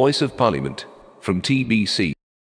Voice of Parliament, from TBC.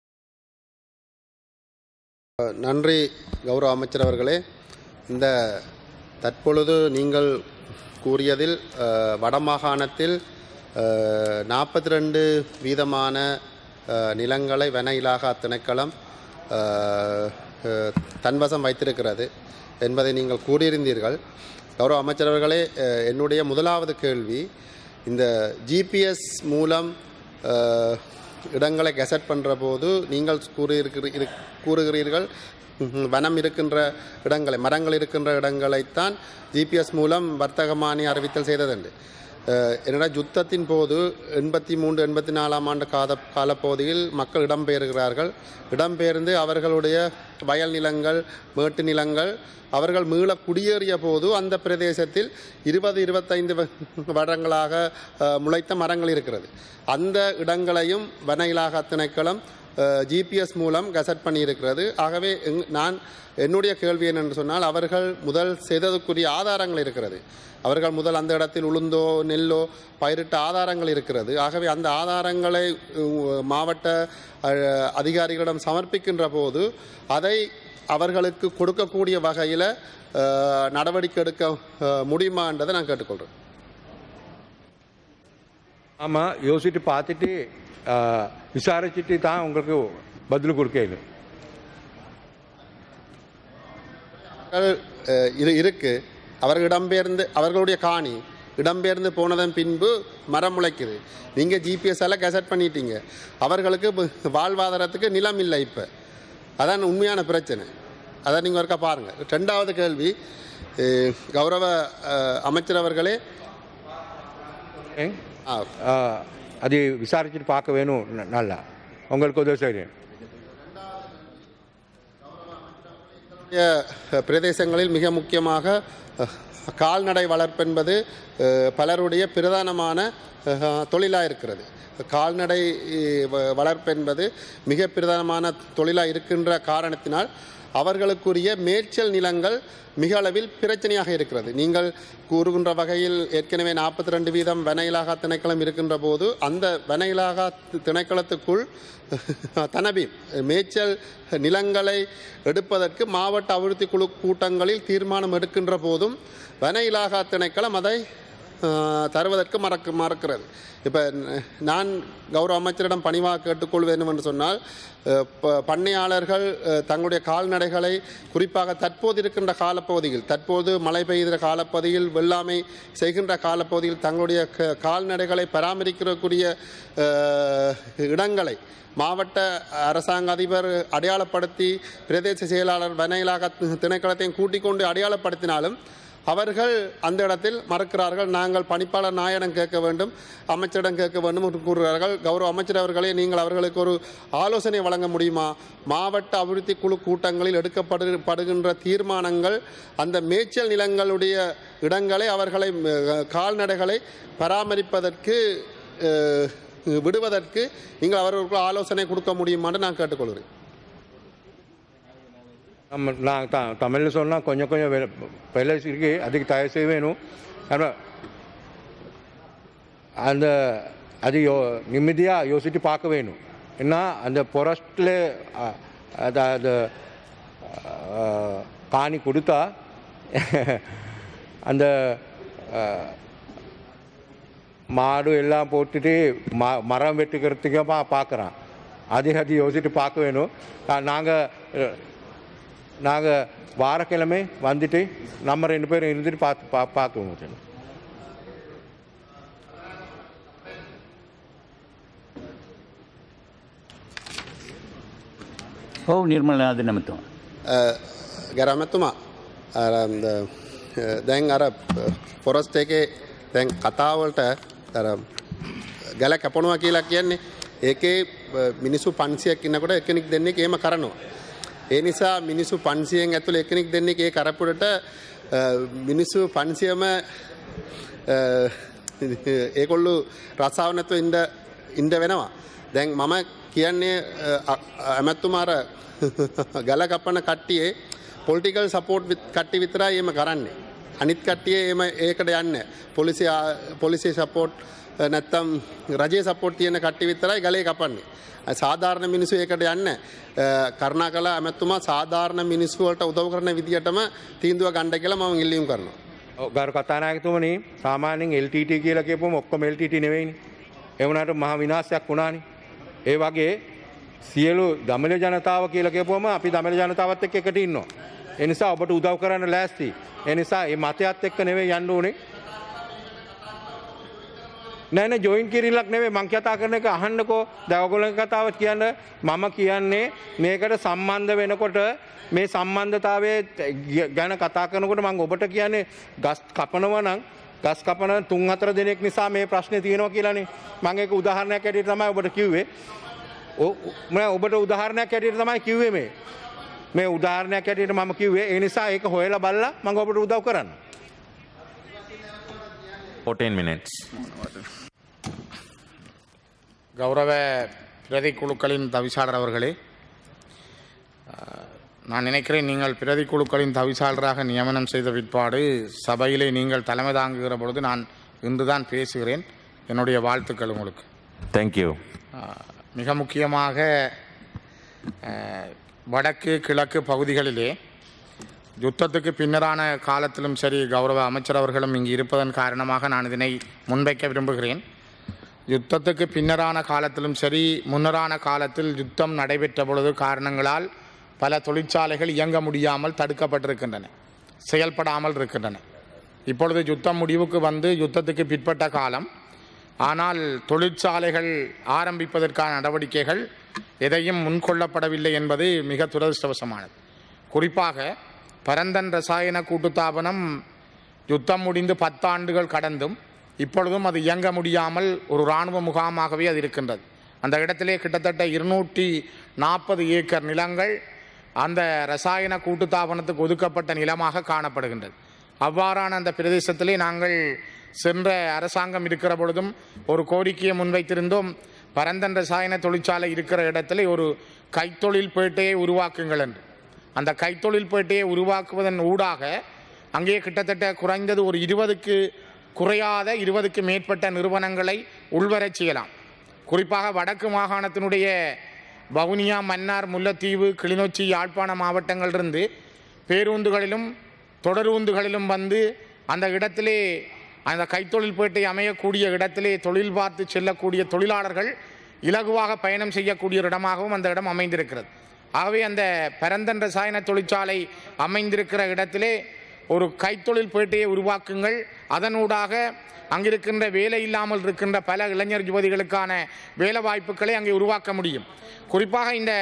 நன்றி கௌரவ அமைச்சர் அவர்களே இந்த தற்பொழுது நீங்கள் கூறியதில் அஹ், வடமாகாணத்தில் நாற்பத்தி ரெண்டு வீதமான அஹ், நிலங்களை வன இலாகா திணைக்களம் அஹ், அஹ், தன்வசம் வைத்திருக்கிறது என்பதை நீங்கள் கூறியிருந்தீர்கள் கௌரவ அமைச்சர் அவர்களே அஹ், என்னுடைய முதலாவது கேள்வி இந்த ஜிபிஎஸ் மூலம் அஹ், இடங்களை கெசட் பண்ணுற போது நீங்கள் கூறியிருக்கிற இரு- கூறுகிறீர்கள் ம்ஹும், வனம் இருக்கின்ற இடங்களை மரங்கள் இருக்கின்ற இடங்களைத்தான் ஜிபிஎஸ் மூலம் வர்த்தகமானி அறிவித்தல் செய்ததுண்டு அஹ், என்னடா யுத்தத்தின் போது எண்பத்தி மூன்று எண்பத்தி நாலாம் ஆண்டு காத காலப்பகுதியில் மக்கள் இடம்பெயர்கிறார்கள் இடம்பெயர்ந்து அவர்களுடைய வயல் நிலங்கள் மேட்டு நிலங்கள் அவர்கள் மீள குடியேறிய போது அந்த பிரதேசத்தில் இருபது இருபத்தைந்து வ- வருடங்களாக அஹ், முளைத்த மரங்கள் இருக்கிறது அந்த இடங்களையும் வன இலாகா திணைக்களம் ஜிபிஎஸ் மூலம் கசட் பண்ணியிருக்கிறது ஆகவே எங்- நான் என்னுடைய கேள்வி என்னென்று சொன்னால் அவர்கள் முதல் செய்ததுக்குரிய ஆதாரங்கள் இருக்கிறது அவர்கள் முதல் அந்த இடத்தில் உளுந்தோ நெல்லோ பயிரிட்ட ஆதாரங்கள் இருக்கிறது ஆகவே அந்த ஆதாரங்களை உ- மாவட்ட அஹ், அதிகாரிகளிடம் சமர்ப்பிக்கின்ற போது அதை அவர்களுக்கு கொடுக்கக்கூடிய வகையில் நடவடிக்கை எடுக்க அஹ், முடியுமான்றதை நான் கேட்டுக்கொள்கிறேன் ஆமாம் யோசிச்சுட்டு பார்த்துட்டு ஆ, விசாரிச்சுட்டு தான் உங்களுக்கு பதில் கொடுக்கல அவர்கள், அஹ், இது இருக்கு அவர்கள் இடம்பெயர்ந்து அவர்களுடைய காணி இடம்பெயர்ந்து போனதன் பின்பு மரம் முளைக்குது நீங்கள் ஜிபிஎஸ்ஸால் கெசட் பண்ணிட்டீங்க அவர்களுக்கு பு- வாழ்வாதாரத்துக்கு நிலம் இல்லை இப்போ அதான் உண்மையான பிரச்சனை அதை நீங்கள் ஒருக்கா பாருங்கள் ரெண்டாவது கேள்வி அஹ், கௌரவ அஹ், அமைச்சர் அவர்களே ஆ, ஆ, அது விசாரிச்சுட்டு பார்க்க வேணும் ந- நல்லா உங்களுக்கு உதவி செய்கிறேன் நம்முடைய, அஹ், பிரதேசங்களில் மிக முக்கியமாக அஹ், கால்நடை வளர்ப்பென்பது அஹ், பலருடைய பிரதானமான தொழிலாக இருக்கிறது கால்நடை அஹ், வ- வளர்ப்பென்பது மிக பிரதானமான தொழிலாக இருக்கின்ற காரணத்தினால் அவர்களுக்குரிய மேய்ச்சல் நிலங்கள் மிக அளவில் பிரச்சனையாக இருக்கிறது நீங்கள் கூறுகின்ற வகையில் ஏற்கனவே நாற்பத்தி ரெண்டு வீதம் வன இலாகா திணைக்களம் இருக்கின்ற போது அந்த வன இலாகா தி- திணைக்களத்துக்குள் தனபி மேய்ச்சல் நிலங்களை எடுப்பதற்கு மாவட்ட அபிவிருத்தி குழு கூட்டங்களில் தீர்மானம் எடுக்கின்ற போதும் வன இலாகா திணைக்களம் அதை அஹ், தருவதற்கு மறக்க மறக்கிறது இப்போ நான் கௌரவ அமைச்சரிடம் பணிவாக கேட்டுக்கொள்வது என்னவென்று சொன்னால் அஹ், ப- பண்ணையாளர்கள் அஹ், தங்களுடைய கால்நடைகளை குறிப்பாக தற்போது இருக்கின்ற காலப்பகுதியில் தற்போது மழை பெய்கிற காலப்பகுதியில் வெள்ளாமை செய்கின்ற காலப்பகுதியில் தங்களுடைய க- கால்நடைகளை பராமரிக்கக்கூடிய அஹ், இடங்களை மாவட்ட அரசாங்க அதிபர் அடையாளப்படுத்தி பிரதேச செயலாளர் வன இலாகா திணைக்களத்தையும் கூட்டிக் கொண்டு அடையாளப்படுத்தினாலும் அவர்கள் அந்த இடத்தில் மறக்கிறார்கள் நாங்கள் பணிப்பாளர் நாயனம் கேட்க வேண்டும் அமைச்சரிடம் கேட்க வேண்டும் என்று கூறுகிறார்கள் கௌரவ அமைச்சர் அவர்களே நீங்கள் அவர்களுக்கு ஒரு ஆலோசனை வழங்க முடியுமா மாவட்ட அபிவிருத்தி குழு கூட்டங்களில் எடுக்கப்படு படுகின்ற தீர்மானங்கள் அந்த மேய்ச்சல் நிலங்களுடைய இடங்களை அவர்களை அஹ், கால்நடைகளை பராமரிப்பதற்கு அஹ், விடுவதற்கு நீங்கள் அவர்களுக்கு ஆலோசனை கொடுக்க முடியுமான்னு நான் கேட்டுக்கொள்கிறேன் நம்ம நான் த தமிழில் சொன்னால் கொஞ்சம் கொஞ்சம் வெ- வெலை இருக்கு அதுக்கு தயவு செய்ய வேணும் ஆனால் அந்த அது யோ நிம்மதியாக யோசித்து பார்க்க வேணும் ஏன்னா அந்த பொரஸ்டில் அது ஆ, காணி கொடுத்தா அந்த ஆ, மாடு எல்லாம் போட்டுட்டு ம மரம் வெட்டுக்கிறதுக்கு பா பார்க்குறான் அது அது யோசிச்சுட்டு பார்க்க வேணும் நாங்கள் நாங்கள் வாரக்கிழமை வந்துட்டு நம்ம ரெண்டு பேரும் இருந்துட்டு பார்த்து பா பார்க்குவோம் சார் ඔව් නිර්මලනාද නැමතුම. ගැරමැතුමා අර අන්ද, අ, දැන් අර පොරස්ට එකේ දැන් කතාවලට අර ගැල කැපනවා කියලා කියන්නේ ඒකේ අ, මිනිස්සු පන්සියක් ඉන්නකොට එකනෙක් දෙන්නේ ඒම කරනවා. ඒ නිසා මිනිස්සු පන්සියෙන් ඇතුළ එකනෙක් දෙන්නේ ඒ කරපුට මිනිස්සු පන්සියම ඒකොල්ලු රසාාව නැතුව ඉන්ඩ ඉන්ඩ වෙනවා. දැන් මම කියන්නේ ඇමැත්තුමාර ගල කපන කට්ටියේ පොලිටිකල් සපෝට් කට්ටි විතරයි එම කරන්නේ. අනිත් කට්ටිය එම ඒකට යන්න පොලිසි පොලිසි සපෝට් නැත්තම් රජය සපොට් තියෙන කට්ටි විතරයි ගලේ කපන්නේ. සාධාරණ මිනිසු ඒකට යන්න කරුණා කළ ඇමැත්තුමා සාධාරණ මිනිස්සුවලට උදව් කරන විදිහටම තීන්දුව ගණ්ඩ කියලා මම ඉල්ලියම් කරනවා. ඔව්, ගරු කතානායකතුමනි සාමාන්‍යයෙන් LTT කියලා කියපුවම ඔක්කොම LTT නෙවෙයිනේ. ඒ වුණාට මහා විනාශයක් වුණානේ. ඒ වගේ සියලු දමිළ ජනතාව කියලා කියපුවම අපි දමිළ ජනතාවත් එක්ක එකට ඉන්නවා. ඒ නිසා ඔබට උදව් කරන්න ලෑස්ති. ඒ නිසා මේ මතයත් එක්ක නෙවෙයි යන්න ඕනේ. නෑ නෑ ජොයින් කිරිල්ලක් නෙවෙයි මං කතා කරන එක අහන්නකෝ දැන් ඔයගොල්ලන්ගේ කතාව කියන්න මම කියන්නේ මේකට සම්බන්ධ වෙනකොට මේ සම්බන්ධතාවය ගැන කතා කරනකොට මං ඔබට කියන්නේ ගස් කපනවා නම් ගස් කපන තුන් හතර දෙනෙක් නිසා මේ ප්‍රශ්නේ තියෙනවා කියලානේ මම ඒක උදාහරණයක් ඇටියට තමයි ඔබට කිව්වේ ඔ- මම ඔබට උදාහරණයක් ඇටියට තමයි කිව්වේ මේ මේ උදාහරණයක් ඇටියට මම කිව්වේ ඒ නිසා ඒක හොයලා බලලා මම ඔබට උදව් කරන්න 14 minutes. கௌரவ பிரதி குழுக்களின் தவிசாளர் அவர்களே அஹ், நான் நினைக்கிறேன் நீங்கள் பிரதி குழுக்களின் தவிசாளராக நியமனம் செய்த பிற்பாடு சபையிலே நீங்கள் தலைமை தாங்குகிற பொழுது நான் இன்றுதான் பேசுகிறேன் என்னுடைய வாழ்த்துக்கள் உங்களுக்கு Thank you. அஹ், மிக முக்கியமாக அஹ், வடக்கு கிழக்கு பகுதிகளிலே யுத்தத்துக்கு பின்னரான காலத்திலும் சரி கௌரவ அமைச்சர் அவர்களும் இங்கு இருப்பதன் காரணமாக நான் இதனை முன்வைக்க விரும்புகிறேன் யுத்தத்துக்கு பின்னரான காலத்திலும் சரி முன்னரான காலத்தில் யுத்தம் நடைபெற்ற பொழுது காரணங்களால் பல தொழிற்சாலைகள் இயங்க முடியாமல் தடுக்கப்பட்டிருக்கின்றன செயல்படாமல் இருக்கின்றன இப்பொழுது யுத்தம் முடிவுக்கு வந்து யுத்தத்துக்கு பிற்பட்ட காலம் ஆனால் தொழிற்சாலைகள் ஆரம்பிப்பதற்கான நடவடிக்கைகள் எதையும் முன்கொள்ளப்படவில்லை என்பது மிக துரதிருஷ்டவசமானது குறிப்பாக பரந்தன் ரசாயன கூட்டுத்தாபனம் யுத்தம் முடிந்து பத்தாண்டுகள் கடந்தும் இப்பொழுதும் அது இயங்க முடியாமல் ஒரு இராணுவ முகாமாகவே அது இருக்கின்றது அந்த இடத்திலே கிட்டத்தட்ட இருநூற்றி நாற்பது ஏக்கர் நிலங்கள் அந்த ரசாயன கூட்டுத்தாபனத்துக்கு ஒதுக்கப்பட்ட நிலமாக காணப்படுகின்றது அவ்வாறான அந்த பிரதேசத்திலே நாங்கள் சென்ற அரசாங்கம் இருக்கிற பொழுதும் ஒரு கோரிக்கையை முன்வைத்திருந்தோம் பரந்தன் ரசாயன தொழிற்சாலை இருக்கிற இடத்திலே ஒரு கைத்தொழில் பேட்டையை உருவாக்குங்கள் என்று அந்த கைத்தொழில் பேட்டையை உருவாக்குவதன் ஊடாக அங்கே கிட்டத்தட்ட குறைந்தது ஒரு இருபதுக்கு குறையாத இருபதுக்கு மேற்பட்ட நிறுவனங்களை உள்வரச் செய்யலாம் குறிப்பாக வடக்கு மாகாணத்தினுடைய வவுனியா மன்னார் முல்லைத்தீவு கிளிநொச்சி யாழ்ப்பாண மாவட்டங்களிலிருந்து பேருந்துகளிலும் தொடரூந்துகளிலும் வந்து அந்த இடத்திலே அந்த கைத்தொழில் பேட்டை அமையக்கூடிய இடத்திலே தொழில் பார்த்து செல்லக்கூடிய தொழிலாளர்கள் இலகுவாக பயணம் செய்யக்கூடிய ஒரு இடமாகவும் அந்த இடம் அமைந்திருக்கிறது ஆகவே அந்த பரந்தன் ரசாயன தொழிற்சாலை அமைந்திருக்கிற இடத்திலே ஒரு கைத்தொழில் பேட்டையை உருவாக்குங்கள் அதனூடாக அங்கிருக்கின்ற வேலை இல்லாமல் இருக்கின்ற பல இளைஞர் யுவதிகளுக்கான வேலை வாய்ப்புகளை அங்கே உருவாக்க முடியும் குறிப்பாக இந்த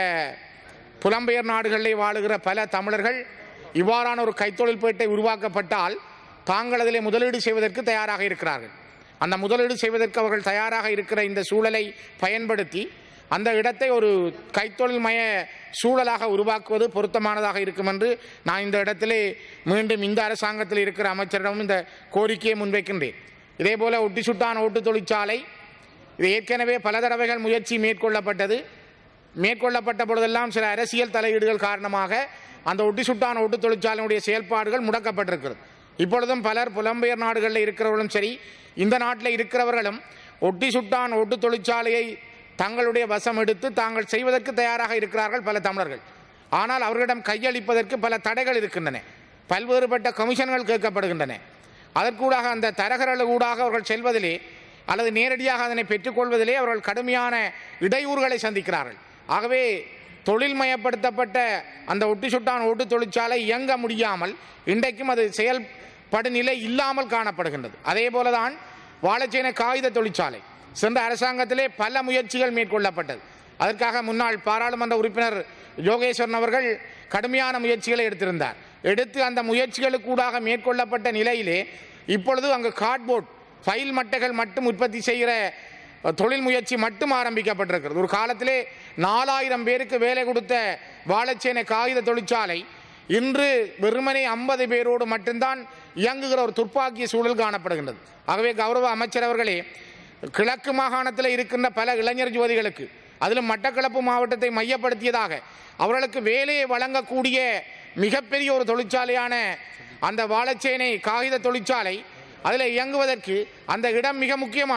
புலம்பெயர் நாடுகளிலே வாழுகிற பல தமிழர்கள் இவ்வாறான ஒரு கைத்தொழில் பேட்டை உருவாக்கப்பட்டால் தாங்கள் அதிலே முதலீடு செய்வதற்கு தயாராக இருக்கிறார்கள் அந்த முதலீடு செய்வதற்கு அவர்கள் தயாராக இருக்கிற இந்த சூழலை பயன்படுத்தி அந்த இடத்தை ஒரு கைத்தொழில் மய சூழலாக உருவாக்குவது பொருத்தமானதாக இருக்கும் என்று நான் இந்த இடத்திலே மீண்டும் இந்த அரசாங்கத்தில் இருக்கிற அமைச்சரிடம் இந்த கோரிக்கையை முன்வைக்கின்றேன் இதேபோல ஒட்டி சுட்டான் ஓட்டு தொழிற்சாலை இது ஏற்கனவே பல தடவைகள் முயற்சி மேற்கொள்ளப்பட்டது மேற்கொள்ளப்பட்ட பொழுதெல்லாம் சில அரசியல் தலையீடுகள் காரணமாக அந்த ஒட்டி சுட்டான் ஓட்டு தொழிற்சாலையினுடைய செயல்பாடுகள் முடக்கப்பட்டிருக்கிறது இப்பொழுதும் பலர் புலம்பெயர் நாடுகளில் இருக்கிறவர்களும் சரி இந்த நாட்டில் இருக்கிறவர்களும் ஒட்டி சுட்டான் ஓட்டு தொழிற்சாலையை தங்களுடைய வசம் எடுத்து தாங்கள் செய்வதற்கு தயாராக இருக்கிறார்கள் பல தமிழர்கள் ஆனால் அவர்களிடம் கையளிப்பதற்கு பல தடைகள் இருக்கின்றன பல்வேறுபட்ட கமிஷன்கள் கேட்கப்படுகின்றன அதற்கூடாக அந்த தரகர்கள் ஊடாக அவர்கள் செல்வதிலே அல்லது நேரடியாக அதனை பெற்றுக்கொள்வதிலே அவர்கள் கடுமையான இடையூறுகளை சந்திக்கிறார்கள் ஆகவே தொழில்மயப்படுத்தப்பட்ட அந்த ஒட்டி சுட்டான் ஓட்டு தொழிற்சாலை இயங்க முடியாமல் இன்றைக்கும் அது செயல்படு நிலை இல்லாமல் காணப்படுகின்றது அதே போலதான் வாழைச்சேன காகித தொழிற்சாலை சென்ற அரசாங்கத்திலே பல முயற்சிகள் மேற்கொள்ளப்பட்டது அதற்காக முன்னாள் பாராளுமன்ற உறுப்பினர் யோகேஸ்வரன் அவர்கள் கடுமையான முயற்சிகளை எடுத்திருந்தார் எடுத்து அந்த முயற்சிகளுக்கூடாக மேற்கொள்ளப்பட்ட நிலையிலே இப்பொழுது அங்கு கார்ட்போர்ட் ஃபைல் மட்டைகள் மட்டும் உற்பத்தி செய்கிற தொழில் முயற்சி மட்டும் ஆரம்பிக்கப்பட்டிருக்கிறது ஒரு காலத்திலே நாலாயிரம் பேருக்கு வேலை கொடுத்த வாழைச்சேனை காகித தொழிற்சாலை இன்று வெறுமனே ஐம்பது பேரோடு மட்டும்தான் இயங்குகிற ஒரு துப்பாக்கிய சூழல் காணப்படுகின்றது ஆகவே கௌரவ அமைச்சர் அவர்களே கிழக்கு மாகாணத்தில் இருக்கின்ற பல இளைஞர் யுவதிகளுக்கு அதிலும் மட்டக்களப்பு மாவட்டத்தை மையப்படுத்தியதாக அவர்களுக்கு வேலையை வழங்கக்கூடிய மிகப்பெரிய ஒரு தொழிற்சாலையான அந்த வாழைச்சேனை காகித தொழிற்சாலை அதில் இயங்குவதற்கு அந்த இடம் மிக முக்கியமானது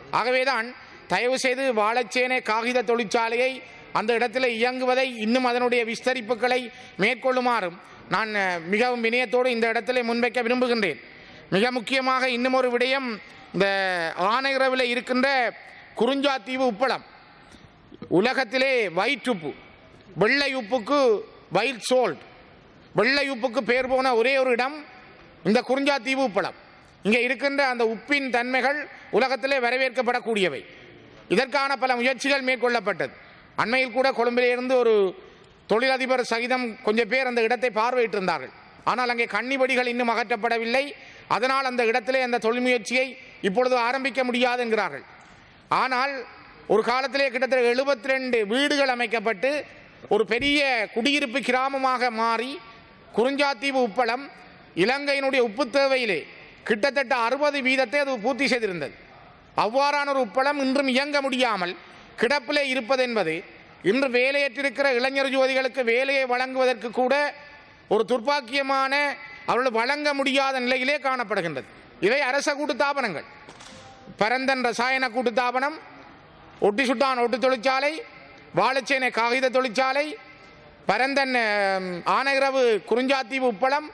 ஆகவேதான் தயவு செய்து வாழைச்சேனை காகித தொழிற்சாலையை அந்த இடத்தில் இயங்குவதை இன்னும் அதனுடைய விஸ்தரிப்புகளை மேற்கொள்ளுமாறும் நான் அஹ், மிகவும் வினயத்தோடு இந்த இடத்திலே முன்வைக்க விரும்புகின்றேன் மிக முக்கியமாக இன்னும் ஒரு விடயம் இந்த ஆனைரவில் இருக்கின்ற குறிஞ்சாத்தீவு உப்பளம் உலகத்திலே ஒயிட் உப்பு வெள்ளை உப்புக்கு ஒயிட் சோல்ட் வெள்ளை உப்புக்கு பேர் போன ஒரே ஒரு இடம் இந்த குறிஞ்சாத்தீவு உப்பளம் இங்கே இருக்கின்ற அந்த உப்பின் தன்மைகள் உலகத்திலே வரவேற்கப்படக்கூடியவை இதற்கான பல முயற்சிகள் மேற்கொள்ளப்பட்டது அண்மையில் கூட கொழும்பிலே இருந்து ஒரு தொழிலதிபர் சகிதம் கொஞ்சம் பேர் அந்த இடத்தை பார்வையிட்டிருந்தார்கள் ஆனால் அங்கே கன்னிவடிகள் இன்னும் அகற்றப்படவில்லை அதனால் அந்த இடத்திலே அந்த தொழில் முயற்சியை இப்பொழுது ஆரம்பிக்க முடியாது என்கிறார்கள் ஆனால் ஒரு காலத்திலே கிட்டத்தட்ட எழுபத்தி ரெண்டு வீடுகள் அமைக்கப்பட்டு ஒரு பெரிய குடியிருப்பு கிராமமாக மாறி குறிஞ்சாத்தீவு உப்பளம் இலங்கையினுடைய உப்பு தேவையிலே கிட்டத்தட்ட அறுபது வீதத்தை அது பூர்த்தி செய்திருந்தது அவ்வாறான ஒரு உப்பளம் இன்றும் இயங்க முடியாமல் கிடப்பிலே இருப்பது என்பது இன்று வேலையற்றிருக்கிற இளைஞர் ஜோதிகளுக்கு வேலையை வழங்குவதற்கு கூட ஒரு துர்ப்பாக்கியமான அவர்கள் வழங்க முடியாத நிலையிலே காணப்படுகின்றது இவை அரச கூட்டுத்தாபனங்கள் பரந்தன் ரசாயன கூட்டுத்தாபனம் ஒட்டி சுட்டான் ஒட்டு தொழிற்சாலை வாழைச்சேனை காகித தொழிற்சாலை பரந்தன் அஹ், ஆனையிரவு குறிஞ்சாத்தீவு உப்பளம்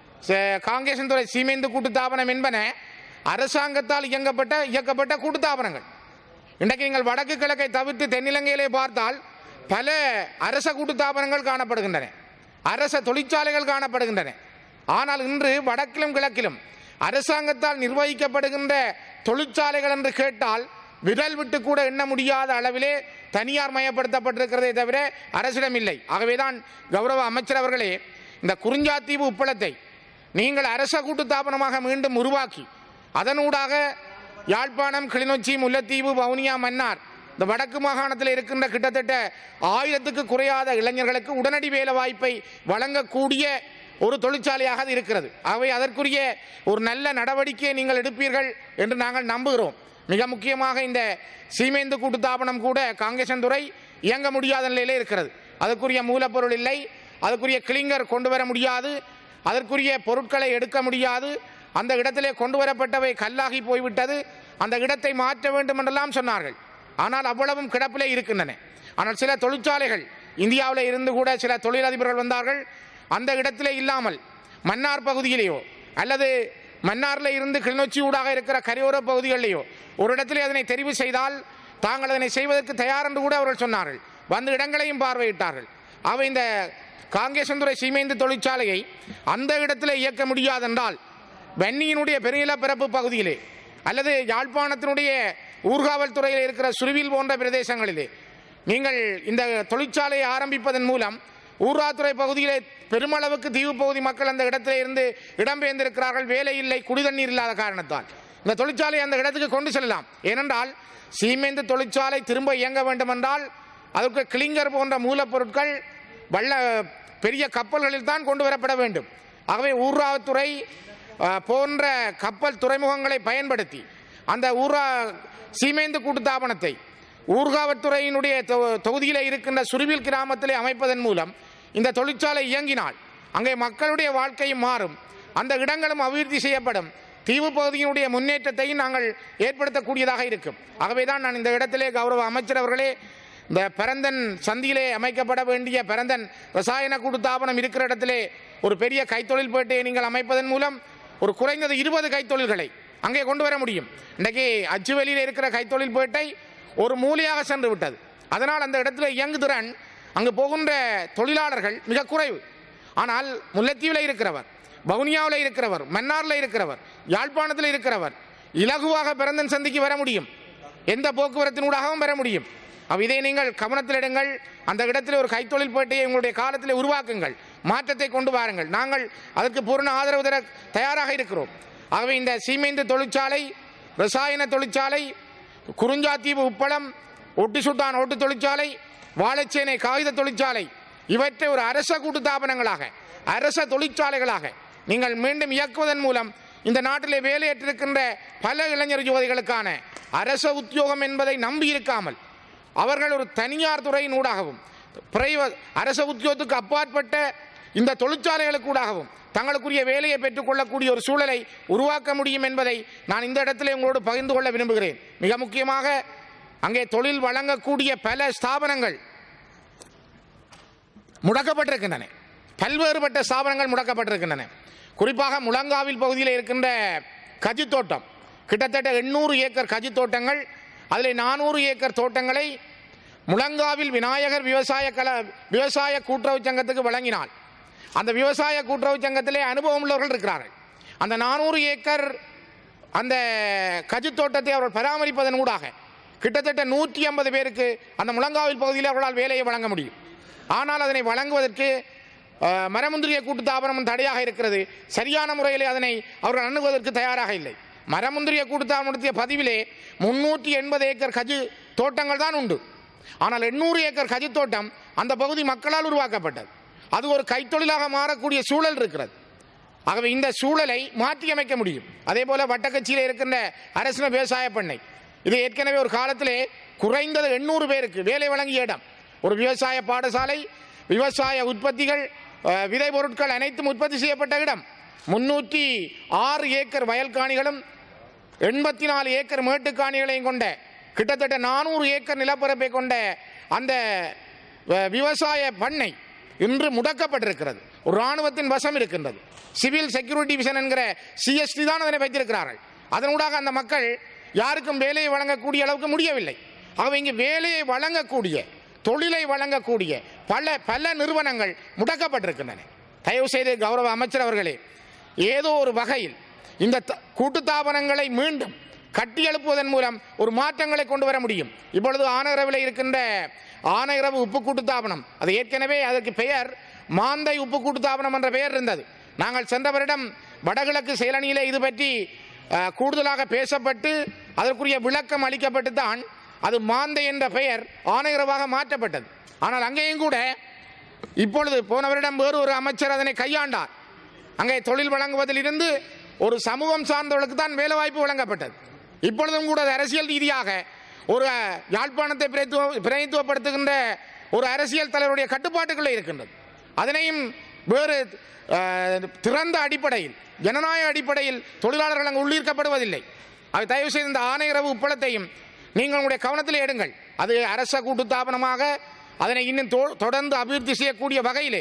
ச- காங்கேசன்துறை சீமேந்து கூட்டுத்தாபனம் என்பன அரசாங்கத்தால் இயங்கப்பட்ட இயக்கப்பட்ட கூட்டுத்தாபனங்கள் இன்றைக்கு நீங்கள் வடக்கு கிழக்கை தவிர்த்து தென்னிலங்கையிலே பார்த்தால் பல அரச கூட்டுத்தாபனங்கள் காணப்படுகின்றன அரச தொழிற்சாலைகள் காணப்படுகின்றன ஆனால் இன்று வடக்கிலும் கிழக்கிலும் அரசாங்கத்தால் நிர்வகிக்கப்படுகின்ற தொழிற்சாலைகள் என்று கேட்டால் விரல் விட்டு கூட எண்ண முடியாத அளவிலே தனியார் மயப்படுத்தப்பட்டிருக்கிறதே தவிர அரசிடம் இல்லை ஆகவேதான் கௌரவ அமைச்சர் அவர்களே இந்த குறிஞ்சாத்தீவு உப்பளத்தை நீங்கள் அரச கூட்டுத்தாபனமாக மீண்டும் உருவாக்கி அதனூடாக யாழ்ப்பாணம் கிளிநொச்சி முல்லைத்தீவு வவுனியா மன்னார் இந்த வடக்கு மாகாணத்தில் இருக்கின்ற கிட்டத்தட்ட ஆயிரத்துக்கு குறையாத இளைஞர்களுக்கு உடனடி வேலை வாய்ப்பை வழங்கக்கூடிய ஒரு தொழிற்சாலையாக அது இருக்கிறது ஆகவே அதற்குரிய ஒரு நல்ல நடவடிக்கையை நீங்கள் எடுப்பீர்கள் என்று நாங்கள் நம்புகிறோம் மிக முக்கியமாக இந்த சீமேந்து கூட்டுத்தாபனம் கூட காங்கேசன்துறை இயங்க முடியாத நிலையிலே இருக்கிறது அதற்குரிய மூலப்பொருள் இல்லை அதற்குரிய கிளிங்கர் கொண்டு வர முடியாது அதற்குரிய பொருட்களை எடுக்க முடியாது அந்த இடத்திலே கொண்டு வரப்பட்டவை கல்லாகி போய்விட்டது அந்த இடத்தை மாற்ற வேண்டும் என்றெல்லாம் சொன்னார்கள் ஆனால் அவ்வளவும் கிடப்பிலே இருக்கின்றன ஆனால் சில தொழிற்சாலைகள் இந்தியாவில் இருந்து கூட சில தொழிலதிபர்கள் வந்தார்கள் அந்த இடத்திலே இல்லாமல் மன்னார் பகுதியிலேயோ அல்லது மன்னாரில் இருந்து கிளிநொச்சி ஊடாக இருக்கிற கரையோர பகுதிகளிலேயோ ஒரு இடத்திலே அதனை தெரிவு செய்தால் தாங்கள் அதனை செய்வதற்கு தயார் என்று கூட அவர்கள் சொன்னார்கள் வந்து இடங்களையும் பார்வையிட்டார்கள் அவை இந்த காங்கேசந்துறை சீமேந்து தொழிற்சாலையை அந்த இடத்திலே இயக்க முடியாதென்றால் வன்னியினுடைய பெருநிலப்பரப்பு பகுதியிலே அல்லது யாழ்ப்பாணத்தினுடைய ஊர்காவல் துறையில் இருக்கிற சுருவில் போன்ற பிரதேசங்களிலே நீங்கள் இந்த தொழிற்சாலையை ஆரம்பிப்பதன் மூலம் ஊர்காத்துறை பகுதியிலே பெருமளவுக்கு தீவு பகுதி மக்கள் அந்த இடத்திலே இருந்து இடம்பெயர்ந்திருக்கிறார்கள் வேலை இல்லை குடிதண்ணீர் இல்லாத காரணத்தால் இந்த தொழிற்சாலையை அந்த இடத்துக்கு கொண்டு செல்லலாம் ஏனென்றால் சீமெந்து தொழிற்சாலை திரும்ப இயங்க வேண்டுமென்றால் அதற்கு கிளிங்கர் போன்ற மூலப்பொருட்கள் வள்ள பெரிய கப்பல்களில் தான் கொண்டு வரப்பட வேண்டும் ஆகவே ஊர்ராவத்துறை அஹ், போன்ற கப்பல் துறைமுகங்களை பயன்படுத்தி அந்த ஊரா சீமேந்து கூட்டுத்தாபனத்தை ஊர்காவத்துறையினுடைய தொ- தொகுதியிலே இருக்கின்ற சுருவில் கிராமத்திலே அமைப்பதன் மூலம் இந்த தொழிற்சாலை இயங்கினால் அங்கே மக்களுடைய வாழ்க்கையும் மாறும் அந்த இடங்களும் அபிவிருத்தி செய்யப்படும் தீவு பகுதியினுடைய முன்னேற்றத்தையும் நாங்கள் ஏற்படுத்தக்கூடியதாக இருக்கும் ஆகவேதான் நான் இந்த இடத்திலே கௌரவ அமைச்சர் அவர்களே இந்த பரந்தன் சந்தியிலே அமைக்கப்பட வேண்டிய பரந்தன் ரசாயன கூட்டுத்தாபனம் இருக்கிற இடத்திலே ஒரு பெரிய கைத்தொழில் பேட்டையை நீங்கள் அமைப்பதன் மூலம் ஒரு குறைந்தது இருபது கைத்தொழில்களை அங்கே கொண்டு வர முடியும் இன்றைக்கு அச்சுவெளியில் இருக்கிற கைத்தொழில் பேட்டை ஒரு மூலையாக சென்று விட்டது அதனால் அந்த இடத்துல இயங்குதிறன் அங்கு போகின்ற தொழிலாளர்கள் மிக குறைவு ஆனால் முல்லைத்தீவில் இருக்கிறவர் வவுனியாவில் இருக்கிறவர் மன்னாரில் இருக்கிறவர் யாழ்ப்பாணத்தில் இருக்கிறவர் இலகுவாக பிறந்தன் சந்திக்கு வர முடியும் எந்த போக்குவரத்தினூடாகவும் வர முடியும் அவ் இதை நீங்கள் கவனத்தில் எடுங்கள் அந்த இடத்தில் ஒரு கைத்தொழில் பேட்டையை உங்களுடைய காலத்தில் உருவாக்குங்கள் மாற்றத்தை கொண்டு வாருங்கள் நாங்கள் அதற்கு பூர்ண ஆதரவு தர தயாராக இருக்கிறோம் ஆகவே இந்த சீமைந்து தொழிற்சாலை ரசாயன தொழிற்சாலை குறிஞ்சாத்தீவு உப்பளம் ஒட்டி சுட்டான் ஓட்டு தொழிற்சாலை வாழைச்சேனை காகித தொழிற்சாலை இவற்றை ஒரு அரச கூட்டுத்தாபனங்களாக அரச தொழிற்சாலைகளாக நீங்கள் மீண்டும் இயக்குவதன் மூலம் இந்த நாட்டிலே வேலையற்றிருக்கின்ற பல இளைஞர் யுவதிகளுக்கான அரச உத்தியோகம் என்பதை நம்பி இருக்காமல் அவர்கள் ஒரு தனியார் துறையின் ஊடாகவும் பிரைவேட் அரச உத்தியோகத்துக்கு அப்பாற்பட்ட இந்த தொழிற்சாலைகளுக்கூடாகவும் தங்களுக்குரிய வேலையை பெற்றுக்கொள்ளக்கூடிய ஒரு சூழலை உருவாக்க முடியும் என்பதை நான் இந்த இடத்துல உங்களோடு பகிர்ந்து கொள்ள விரும்புகிறேன் மிக முக்கியமாக அங்கே தொழில் வழங்கக்கூடிய பல ஸ்தாபனங்கள் முடக்கப்பட்டிருக்கின்றன பல்வேறுபட்ட ஸ்தாபனங்கள் முடக்கப்பட்டிருக்கின்றன குறிப்பாக முழங்காவில் பகுதியில் இருக்கின்ற கஜி தோட்டம் கிட்டத்தட்ட எண்ணூறு ஏக்கர் கஜி தோட்டங்கள் அதில் நானூறு ஏக்கர் தோட்டங்களை முழங்காவில் விநாயகர் விவசாய கல விவசாய கூட்டுறவு சங்கத்துக்கு வழங்கினால் அந்த விவசாய கூட்டுறவு சங்கத்திலே அனுபவம் உள்ளவர்கள் இருக்கிறார்கள் அந்த நானூறு ஏக்கர் அந்த கஜி தோட்டத்தை அவர்கள் பராமரிப்பதன் ஊடாக கிட்டத்தட்ட நூற்றி ஐம்பது பேருக்கு அந்த முழங்காவில் பகுதியில் அவர்களால் வேலையை வழங்க முடியும் ஆனால் அதனை வழங்குவதற்கு அஹ், மரமுந்திரிய கூட்டுத்தாபனம் தடையாக இருக்கிறது சரியான முறையில் அதனை அவர்கள் அணுகுவதற்கு தயாராக இல்லை மரமுந்திரிய கூட்டுத்தாபனத்திய பதிவிலே முன்னூற்றி எண்பது ஏக்கர் கஜு தோட்டங்கள் தான் உண்டு ஆனால் எண்ணூறு ஏக்கர் கஜு தோட்டம் அந்த பகுதி மக்களால் உருவாக்கப்பட்டது அது ஒரு கைத்தொழிலாக மாறக்கூடிய சூழல் இருக்கிறது ஆகவே இந்த சூழலை மாற்றியமைக்க முடியும் அதே போல வட்டக்கட்சியில் இருக்கின்ற அரசின விவசாய பண்ணை இது ஏற்கனவே ஒரு காலத்திலே குறைந்தது எண்ணூறு பேருக்கு வேலை வழங்கிய இடம் ஒரு விவசாய பாடசாலை விவசாய உற்பத்திகள் அஹ், விதை பொருட்கள் அனைத்தும் உற்பத்தி செய்யப்பட்ட இடம் முன்னூற்றி ஆறு ஏக்கர் வயல்காணிகளும் எண்பத்தி நாலு ஏக்கர் மேட்டுக்காணிகளையும் கொண்ட கிட்டத்தட்ட நானூறு ஏக்கர் நிலப்பரப்பை கொண்ட அந்த வ- விவசாய பண்ணை இன்று முடக்கப்பட்டிருக்கிறது ஒரு இராணுவத்தின் வசம் இருக்கின்றது சிவில் செக்யூரிட்டி டிவிஷன் என்கிற சிஎஸ்டி தான் அதனை வைத்திருக்கிறார்கள் அதனூடாக அந்த மக்கள் யாருக்கும் வேலையை வழங்கக்கூடிய அளவுக்கு முடியவில்லை ஆகவே இங்கு வேலையை வழங்கக்கூடிய தொழிலை வழங்கக்கூடிய பல பல நிறுவனங்கள் முடக்கப்பட்டிருக்கின்றன தயவு செய்து கௌரவ அமைச்சர் அவர்களே ஏதோ ஒரு வகையில் இந்த த- கூட்டுத்தாபனங்களை மீண்டும் கட்டி எழுப்புவதன் மூலம் ஒரு மாற்றங்களை கொண்டு வர முடியும் இப்பொழுது ஆனகரவில் இருக்கின்ற ஆனகரவு உப்பு கூட்டுத்தாபனம் அது ஏற்கனவே அதற்கு பெயர் மாந்தை உப்பு கூட்டுத்தாபனம் என்ற பெயர் இருந்தது நாங்கள் சென்ற வருடம் வடகிழக்கு செயலணியிலே இது பற்றி அஹ், கூடுதலாக பேசப்பட்டு அதற்குரிய விளக்கம் அளிக்கப்பட்டு தான் அது மாந்தை என்ற பெயர் ஆணையரவாக மாற்றப்பட்டது ஆனால் அங்கேயும் கூட இப்பொழுது போன வருடம் வேறு ஒரு அமைச்சர் அதனை கையாண்டார் அங்கே தொழில் வழங்குவதிலிருந்து ஒரு சமூகம் சார்ந்தவர்களுக்கு தான் வேலை வாய்ப்பு வழங்கப்பட்டது இப்பொழுதும் கூட அது அரசியல் ரீதியாக ஒரு அஹ், யாழ்ப்பாணத்தை பிரதித்துவ பிரதித்துவப்படுத்துகின்ற ஒரு அரசியல் தலைவருடைய கட்டுப்பாட்டுக்குள்ளே இருக்கின்றது அதனையும் வேறு அஹ், திறந்த அடிப்படையில் ஜனநாயக அடிப்படையில் தொழிலாளர்கள் அங்கு உள்ளீர்க்கப்படுவதில்லை அது தயவு செய்து இந்த ஆணையரவு உப்பளத்தையும் நீங்கள் உங்களுடைய கவனத்தில் எடுங்கள் அது அரச கூட்டுத்தாபனமாக அதனை இன்னும் தொ- தொடர்ந்து அபிவிருத்தி செய்யக்கூடிய வகையிலே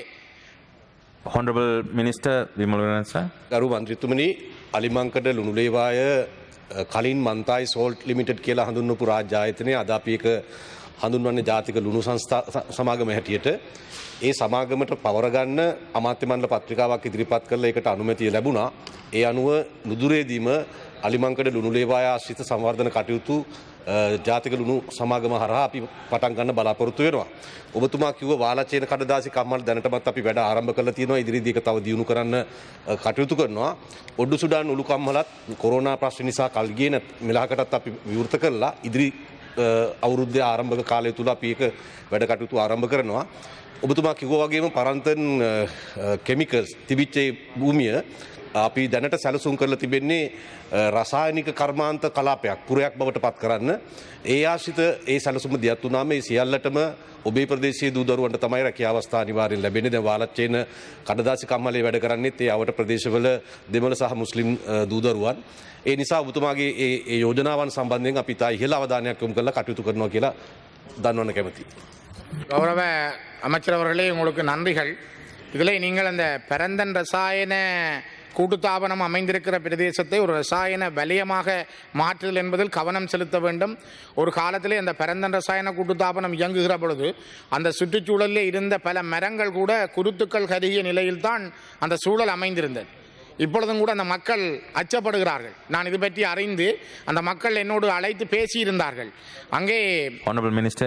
Honorable Minister Vimalvanan sir. ගරු මන්ත්‍රතුමනි අලිමංකඩ ලුණුලේවාය අ, කලින් මන්තයි සෝල්ට් ලිමිටඩ් කියලා හඳුන්වපු රාජ්‍යායතනය අද අපි එක හඳුන්වන්නේ ජාතික ලුණු සංස්ථා ස- සමාගම හැටියට ඒ සමාගමට පවරගන්න අමාත්‍ය මණ්ඩල පත්‍රිකාවක් ඉදිරිපත් කරලා ඒකට අනුමැතිය ලැබුණා. ඒ අනුව නුදුරේදීම අලිමංකඩ ලුණුලේවාය ආශ්‍රිත සංවර්ධන කටයුතු අ, ජාතික ලුණු සමාගම හරහා අපි පටන් ගන්න බලාපොරොත්තු වෙනවා. ඔබතුමා කිව්ව වාලචේන කඩදාසි කම්මල් දැනටමත් අපි වැඩ ආරම්භ කරලා තියෙනවා ඉදිරියේදී ඒක තව දියුණු කරන්න අ, කටයුතු කරනවා. ඔඩ්ඩු සුඩාන් උළු කම්මලත් කොරෝනා ප්‍රශ්න නිසා කල් ගියේ නැත් මෙලහකටත් අපි විවෘත කරලා ඉදිරි අ, අවුරුද්දේ ආරම්භක කාලය තුල අපි ඒක වැඩ කටයුතු ආරම්භ කරනවා. ඔබතුමා කිව්වා වගේම පරන්තන් කෙමිකල්ස් තිබිච්ච ඒ භූමිය අපි දැනට සැලසුම් කරලා තිබෙන්නේ අ, රසායනික කර්මාන්ත කලාපයක් පුරයක් බවට පත් කරන්න. ඒ ආශිත ඒ සැලසුම දියත් වුණාම ඒ සියල්ලටම ඔබේ ප්‍රදේශයේ දූදරුවන්ට තමයි රැකිය අවස්ථා අනිවාර්යෙන් ලැබෙන්නේ. දැන් වාලච්චේන කඩදාසි කම්මලේ වැඩ කරන්නේත් ඒ අවට ප්‍රදේශවල දෙමළ සහ මුස්ලිම් අ, දූදරුවන්. ඒ නිසා ඔබතුමාගේ ඒ ඒ යෝජනාවන් සම්බන්ධයෙන් අපි තා ඉහළ අවධානයක් යොමු කරලා කටයුතු කරනවා කියලා දන්වන්න කැමතියි. கௌரவ அமைச்சர் அவர்களே உங்களுக்கு நன்றிகள் இதில் நீங்கள் அந்த பெரந்தன் ரசாயன கூட்டுத்தாபனம் அமைந்திருக்கிற பிரதேசத்தை ஒரு ரசாயன வலயமாக மாற்றுதல் என்பதில் கவனம் செலுத்த வேண்டும் ஒரு காலத்திலே அந்த பெரந்தன் ரசாயன கூட்டுத்தாபனம் இயங்குகிற பொழுது அந்த சுற்றுச்சூழலில் இருந்த பல மரங்கள் கூட குருத்துக்கள் கருகிய நிலையில்தான் அந்த சூழல் அமைந்திருந்தது இப்பொழுதும் கூட அந்த மக்கள் அச்சப்படுகிறார்கள் நான் இது பற்றி அறிந்து அந்த மக்கள் என்னோடு அழைத்து பேசியிருந்தார்கள் அங்கே Honorable Minister.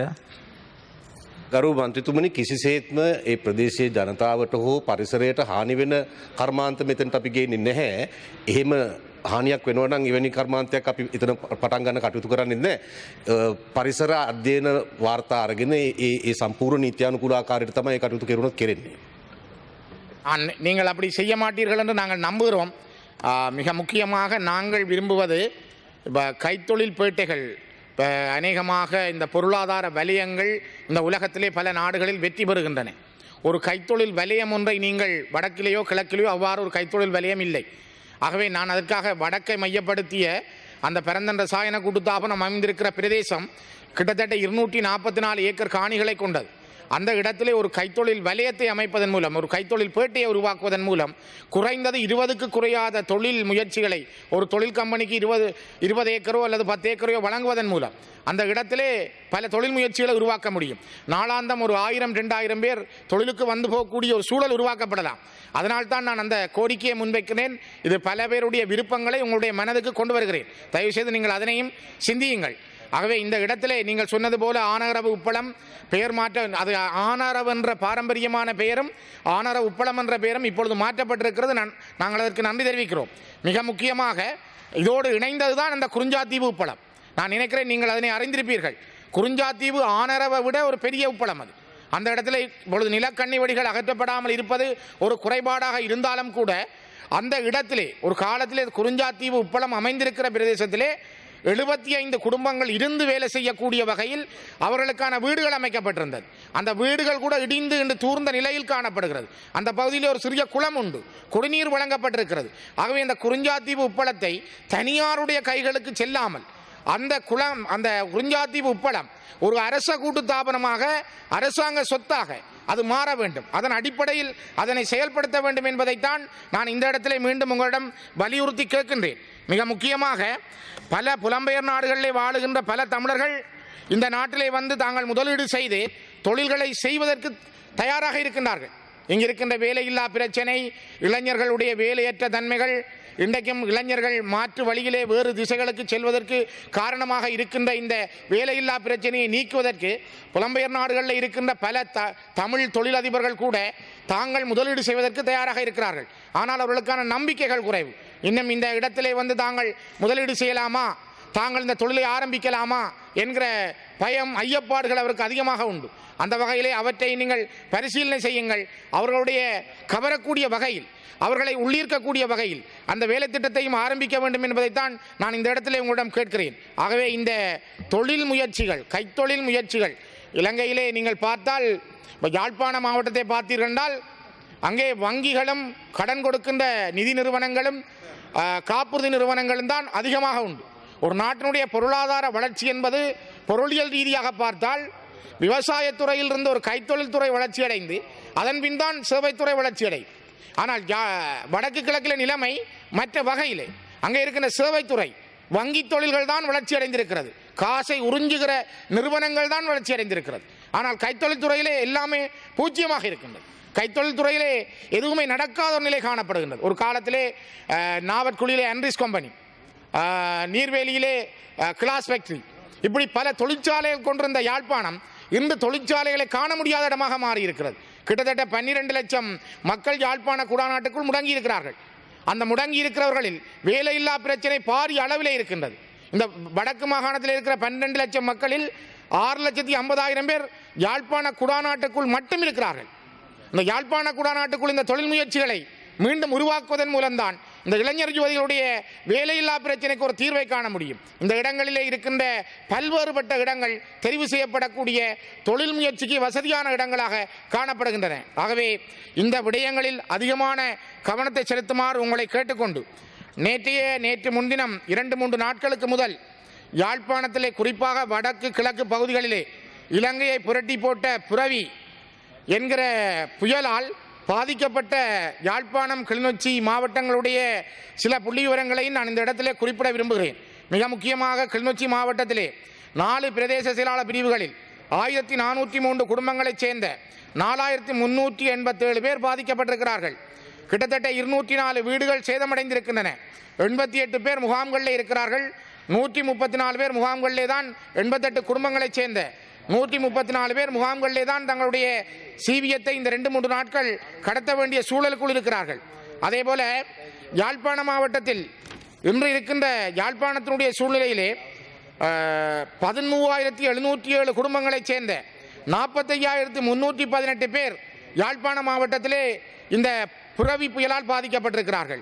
ගරු මන්ත්‍රතුමනි කිසිසේත්ම ඒ ප්‍රදේශයේ ජනතාවට හෝ පරිසරයට හානිවෙන කර්මාන්ත මෙතැන්ට අපි ගේන්නේ නැහැ. එහෙම හානියක් වෙනවනම් එවැනි කර්මාන්තයක් අපි එතන පටන් ගන්න කටයුතු කරන්නේ නැහැ. අ, පරිසර අධ්‍යයන වාර්තා අරගෙන ඒ ඒ- ඒ සම්පූර්ණ නීත්‍යානුකූල ආකාරයට තමයි ඒ කටයුතු කෙරුණොත් කෙරෙන්නේ. ஆ, நீங்கள் அப்படி செய்ய மாட்டீர்கள் என்று நாங்கள் நம்புகிறோம் ஆ, மிக முக்கியமாக நாங்கள் விரும்புவது இப்போ கைத்தொழில் பேட்டைகள் இப்போ அநேகமாக இந்த பொருளாதார வலயங்கள் இந்த உலகத்திலே பல நாடுகளில் வெற்றி பெறுகின்றன ஒரு கைத்தொழில் வலயம் ஒன்றை நீங்கள் வடக்கிலேயோ கிழக்கிலேயோ அவ்வாறு ஒரு கைத்தொழில் வலயம் இல்லை ஆகவே நான் அதற்காக வடக்கை மையப்படுத்திய அந்த பிறந்தன்ற சாயன கூட்டுத்தாபனம் அமைந்திருக்கிற பிரதேசம் கிட்டத்தட்ட இருநூற்றி நாற்பத்தி நாலு ஏக்கர் காணிகளை கொண்டது அந்த இடத்திலே ஒரு கைத்தொழில் வலயத்தை அமைப்பதன் மூலம் ஒரு கைத்தொழில் பேட்டையை உருவாக்குவதன் மூலம் குறைந்தது இருபதுக்கு குறையாத தொழில் முயற்சிகளை ஒரு தொழில் கம்பெனிக்கு இருபது இருபது ஏக்கரோ அல்லது பத்து ஏக்கரையோ வழங்குவதன் மூலம் அந்த இடத்திலே பல தொழில் முயற்சிகளை உருவாக்க முடியும் நாளாந்தம் ஒரு ஆயிரம் ரெண்டாயிரம் பேர் தொழிலுக்கு வந்து போகக்கூடிய ஒரு சூழல் உருவாக்கப்படலாம் அதனால்தான் நான் அந்த கோரிக்கையை முன்வைக்கிறேன் இது பல பேருடைய விருப்பங்களை உங்களுடைய மனதுக்கு கொண்டு வருகிறேன் தயவுசெய்து நீங்கள் அதனையும் சிந்தியுங்கள் ஆகவே இந்த இடத்திலே நீங்கள் சொன்னது போல ஆனரவு உப்பளம் பெயர் மாற்ற அது ஆனரவு என்ற பாரம்பரியமான பெயரும் ஆனர உப்பளம் என்ற பெயரும் இப்பொழுது மாற்றப்பட்டிருக்கிறது நான் நாங்கள் அதற்கு நன்றி தெரிவிக்கிறோம் மிக முக்கியமாக இதோடு இணைந்ததுதான் அந்த குறிஞ்சாத்தீவு உப்பளம் நான் நினைக்கிறேன் நீங்கள் அதனை அறிந்திருப்பீர்கள் குறிஞ்சாத்தீவு ஆனரவை விட ஒரு பெரிய உப்பளம் அது அந்த இடத்துல இப்பொழுது நிலக்கண்ணி வடிகள் அகற்றப்படாமல் இருப்பது ஒரு குறைபாடாக இருந்தாலும் கூட அந்த இடத்திலே ஒரு காலத்திலே குறிஞ்சாத்தீவு உப்பளம் அமைந்திருக்கிற பிரதேசத்திலே எழுபத்தி ஐந்து குடும்பங்கள் இருந்து வேலை செய்யக்கூடிய வகையில் அவர்களுக்கான வீடுகள் அமைக்கப்பட்டிருந்தது அந்த வீடுகள் கூட இடிந்து இன்று தூர்ந்த நிலையில் காணப்படுகிறது அந்த பகுதியில் ஒரு சிறிய குளம் உண்டு குடிநீர் வழங்கப்பட்டிருக்கிறது ஆகவே இந்த குறிஞ்சாத்தீவு உப்பளத்தை தனியாருடைய கைகளுக்கு செல்லாமல் அந்த குளம் அந்த குறிஞ்சாத்தீவு உப்பளம் ஒரு அரச கூட்டு தாபனமாக அரசாங்க சொத்தாக அது மாற வேண்டும் அதன் அடிப்படையில் அதனை செயல்படுத்த வேண்டும் என்பதைத்தான் நான் இந்த இடத்திலே மீண்டும் உங்களிடம் வலியுறுத்தி கேட்கின்றேன் மிக முக்கியமாக பல புலம்பெயர் நாடுகளிலே வாழுகின்ற பல தமிழர்கள் இந்த நாட்டிலே வந்து தாங்கள் முதலீடு செய்து தொழில்களை செய்வதற்கு தயாராக இருக்கின்றார்கள் இங்கு இருக்கின்ற வேலையில்லா பிரச்சனை இளைஞர்களுடைய வேலையற்ற தன்மைகள் இன்றைக்கும் இளைஞர்கள் மாற்று வழியிலே வேறு திசைகளுக்கு செல்வதற்கு காரணமாக இருக்கின்ற இந்த வேலையில்லா பிரச்சனையை நீக்குவதற்கு புலம்பெயர் நாடுகளில் இருக்கின்ற பல த தமிழ் தொழிலதிபர்கள் கூட தாங்கள் முதலீடு செய்வதற்கு தயாராக இருக்கிறார்கள் ஆனால் அவர்களுக்கான நம்பிக்கைகள் குறைவு இன்னும் இந்த இடத்திலே வந்து தாங்கள் முதலீடு செய்யலாமா தாங்கள் இந்த தொழிலை ஆரம்பிக்கலாமா என்கிற பயம் ஐயப்பாடுகள் அவருக்கு அதிகமாக உண்டு அந்த வகையிலே அவற்றை நீங்கள் பரிசீலனை செய்யுங்கள் அவர்களுடைய கவரக்கூடிய வகையில் அவர்களை உள்ளீர்க்கக்கூடிய வகையில் அந்த வேலை திட்டத்தையும் ஆரம்பிக்க வேண்டும் என்பதைத்தான் நான் இந்த இடத்திலே உங்களிடம் கேட்கிறேன் ஆகவே இந்த தொழில் முயற்சிகள் கைத்தொழில் முயற்சிகள் இலங்கையிலே நீங்கள் பார்த்தால் இப்ப யாழ்ப்பாண மாவட்டத்தை பார்த்தீர்கள் என்றால் அங்கே வங்கிகளும் கடன் கொடுக்கின்ற நிதி நிறுவனங்களும் ஆ, காப்புறுதி நிறுவனங்களும் தான் அதிகமாக உண்டு ஒரு நாட்டினுடைய பொருளாதார வளர்ச்சி என்பது பொருளியல் ரீதியாக பார்த்தால் விவசாயத்துறையில் இருந்து ஒரு கைத்தொழில் துறை வளர்ச்சி அடைந்து அதன் பின் தான் சேவைத்துறை வளர்ச்சி அடையும் ஆனால் ஜா- வடக்கு கிழக்கில் நிலைமை மற்ற வகையிலே அங்கே இருக்கின்ற சேவைத்துறை வங்கி தொழில்கள் தான் வளர்ச்சி அடைந்திருக்கிறது காசை உறிஞ்சுகிற நிறுவனங்கள் தான் வளர்ச்சி அடைந்திருக்கிறது ஆனால் கைத்தொழில் துறையிலே எல்லாமே பூஜ்ஜியமாக இருக்கின்றது கைத்தொழில் துறையிலே எதுவுமே நடக்காத ஒரு நிலை காணப்படுகின்றது ஒரு காலத்திலே அஹ், நாவற்குழியிலே அன்ரிஸ் கம்பெனி அஹ், நீர்வேலியிலே அஹ், கிளாஸ் ஃபேக்டரி இப்படி பல தொழிற்சாலைகள் கொண்டிருந்த யாழ்ப்பாணம் இன்று தொழிற்சாலைகளை காண முடியாத இடமாக மாறி இருக்கிறது கிட்டத்தட்ட பன்னிரண்டு லட்சம் மக்கள் யாழ்ப்பாண குடாநாட்டுக்குள் முடங்கி இருக்கிறார்கள் அந்த முடங்கி இருக்கிறவர்களில் வேலையில்லா பிரச்சனை பாரிய அளவிலே இருக்கின்றது இந்த வடக்கு மாகாணத்தில் இருக்கிற பன்னிரண்டு லட்சம் மக்களில் ஆறு லட்சத்தி ஐம்பதாயிரம் பேர் யாழ்ப்பாண குடாநாட்டுக்குள் மட்டும் இருக்கிறார்கள் இந்த யாழ்ப்பாண குடாநாட்டுக்குள் இந்த தொழில் முயற்சிகளை மீண்டும் உருவாக்குவதன் மூலம்தான் இந்த இளைஞர் யுவதிகளுடைய வேலையில்லா பிரச்சனைக்கு ஒரு தீர்வை காண முடியும் இந்த இடங்களிலே இருக்கின்ற பல்வேறுபட்ட இடங்கள் தெரிவு செய்யப்படக்கூடிய தொழில் முயற்சிக்கு வசதியான இடங்களாக காணப்படுகின்றன ஆகவே இந்த விடயங்களில் அதிகமான கவனத்தை செலுத்துமாறு உங்களை கேட்டுக்கொண்டு நேற்றைய நேற்று முன்தினம் இரண்டு மூன்று நாட்களுக்கு முதல் யாழ்ப்பாணத்திலே குறிப்பாக வடக்கு கிழக்கு பகுதிகளிலே இலங்கையை புரட்டி போட்ட புரவி என்கிற புயலால் பாதிக்கப்பட்ட யாழ்ப்பாணம் கிளிநொச்சி மாவட்டங்களுடைய சில புள்ளி விவரங்களையும் நான் இந்த இடத்திலே குறிப்பிட விரும்புகிறேன் மிக முக்கியமாக கிளிநொச்சி மாவட்டத்திலே நாலு பிரதேச செயலாளர் பிரிவுகளில் ஆயிரத்தி நானூற்றி மூன்று குடும்பங்களைச் சேர்ந்த நாலாயிரத்தி முன்னூற்றி எண்பத்தேழு பேர் பாதிக்கப்பட்டிருக்கிறார்கள் கிட்டத்தட்ட இருநூற்றி நாலு வீடுகள் சேதமடைந்திருக்கின்றன எண்பத்தி எட்டு பேர் முகாம்களில் இருக்கிறார்கள் நூற்றி முப்பத்தி நாலு பேர் முகாம்களிலே தான் எண்பத்தெட்டு குடும்பங்களைச் சேர்ந்த நூற்றி முப்பத்தி நாலு பேர் முகாம்களிலே தான் தங்களுடைய சீவியத்தை இந்த ரெண்டு மூன்று நாட்கள் கடத்த வேண்டிய சூழலுக்குள் இருக்கிறார்கள் அதே போல யாழ்ப்பாண மாவட்டத்தில் இன்று இருக்கின்ற யாழ்ப்பாணத்தினுடைய சூழ்நிலையிலே பதிமூவாயிரத்தி எழுநூற்றி ஏழு குடும்பங்களைச் சேர்ந்த நாற்பத்தையாயிரத்தி முன்னூற்றி பதினெட்டு பேர் யாழ்ப்பாண மாவட்டத்திலே இந்த புரவி புயலால் பாதிக்கப்பட்டிருக்கிறார்கள்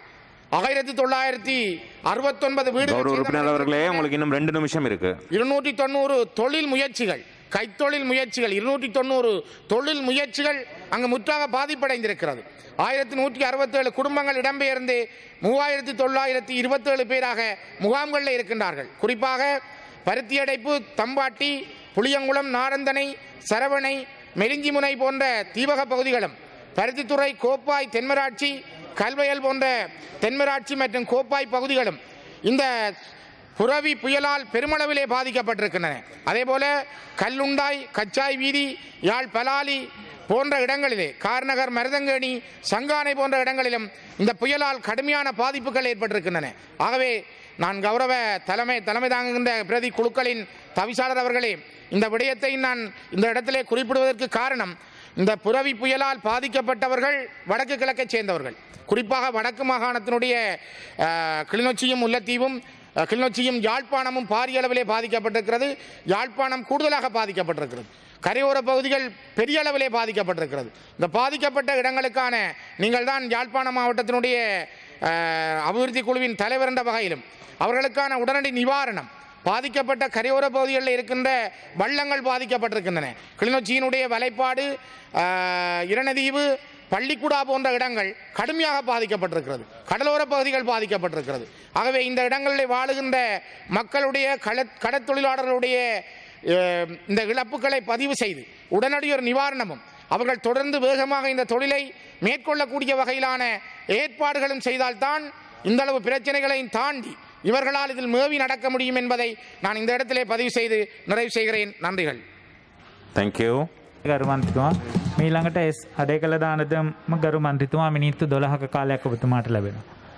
ஆயிரத்தி தொள்ளாயிரத்தி அறுபத்தொன்பது கௌரவ வீடு உறுப்பினர் அவர்களே உங்களுக்கு இன்னும் ரெண்டு நிமிஷம் இருக்கு இருநூற்றி தொண்ணூறு தொழில் முயற்சிகள் கைத்தொழில் முயற்சிகள் இருநூற்றி தொண்ணூறு தொழில் முயற்சிகள் அங்கு முற்றாக பாதிப்படைந்திருக்கிறது ஆயிரத்தி நூற்றி அறுபத்தேழு குடும்பங்கள் இடம்பெயர்ந்து மூவாயிரத்தி தொள்ளாயிரத்தி இருபத்தேழு பேராக முகாம்களில் இருக்கின்றார்கள் குறிப்பாக பருத்தியடைப்பு தம்பாட்டி புளியங்குளம் நாரந்தனை சரவணை மெலிஞ்சிமுனை போன்ற தீவக பகுதிகளும் பருத்தித்துறை கோப்பாய் தென்மராட்சி கல்வயல் போன்ற தென்மராட்சி மற்றும் கோப்பாய் பகுதிகளும் இந்த புரவி புயலால் பெருமளவிலே பாதிக்கப்பட்டிருக்கின்றன அதேபோல கல்லுண்டாய் கச்சாய் வீதி யாழ் பலாலி போன்ற இடங்களிலே கார்நகர் மருதங்கேணி சங்கானை போன்ற இடங்களிலும் இந்த புயலால் கடுமையான பாதிப்புகள் ஏற்பட்டிருக்கின்றன ஆகவே நான் கௌரவ தலைமை தலைமை தாங்குகின்ற பிரதி குழுக்களின் தவிசாளர் அவர்களே இந்த விடயத்தை நான் இந்த இடத்திலே குறிப்பிடுவதற்கு காரணம் இந்த புரவி புயலால் பாதிக்கப்பட்டவர்கள் வடக்கு கிழக்கைச் சேர்ந்தவர்கள் குறிப்பாக வடக்கு மாகாணத்தினுடைய அஹ், கிளிநொச்சியும் முல்லைத்தீவும் அஹ், கிளிநொச்சியும் யாழ்ப்பாணமும் பாரிய அளவிலே பாதிக்கப்பட்டிருக்கிறது யாழ்ப்பாணம் கூடுதலாக பாதிக்கப்பட்டிருக்கிறது கரையோர பகுதிகள் பெரிய அளவிலே பாதிக்கப்பட்டிருக்கிறது இந்த பாதிக்கப்பட்ட இடங்களுக்கான நீங்கள் தான் யாழ்ப்பாணம் மாவட்டத்தினுடைய அஹ், அபிவிருத்தி குழுவின் தலைவர் என்ற வகையிலும் அவர்களுக்கான உடனடி நிவாரணம் பாதிக்கப்பட்ட கரையோர பகுதிகளில் இருக்கின்ற வள்ளங்கள் பாதிக்கப்பட்டிருக்கின்றன கிளிநொச்சியினுடைய வலைப்பாடு ஆஹ், இரணதீவு பள்ளிக்குடா போன்ற இடங்கள் கடுமையாக பாதிக்கப்பட்டிருக்கிறது கடலோர பகுதிகள் பாதிக்கப்பட்டிருக்கிறது ஆகவே இந்த இடங்களில் வாழுகின்ற மக்களுடைய கள கடற்தொழிலாளர்களுடைய அஹ், இந்த இழப்புகளை பதிவு செய்து உடனடி ஒரு நிவாரணமும் அவர்கள் தொடர்ந்து வேகமாக இந்த தொழிலை மேற்கொள்ளக்கூடிய வகையிலான ஏற்பாடுகளும் செய்தால்தான் இந்த அளவு பிரச்சனைகளையும் தாண்டி இவர்களால் இதில் மேவி நடக்க முடியும் என்பதை நான் இந்த இடத்திலே பதிவு செய்து நிறைவு செய்கிறேன் நன்றிகள் தேங்க்யூ ගරු මන්ත්‍රතුමා මීළඟට එස් අඩේ කළ දානදම ගරු මන්ත්‍රතුමා මිනිත්තු දොළහක කාලයක් ඔබතුමාට ලැබෙන.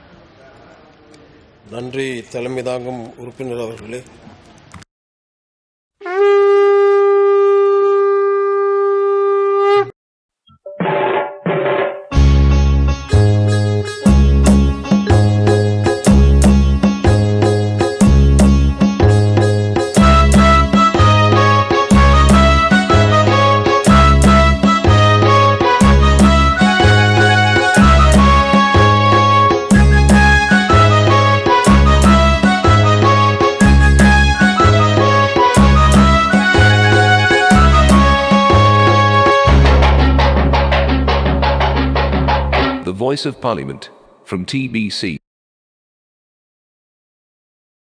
நன்றி தலைமை தாங்கும் உறுப்பினர் அவர்களே The Voice of Parliament from TBC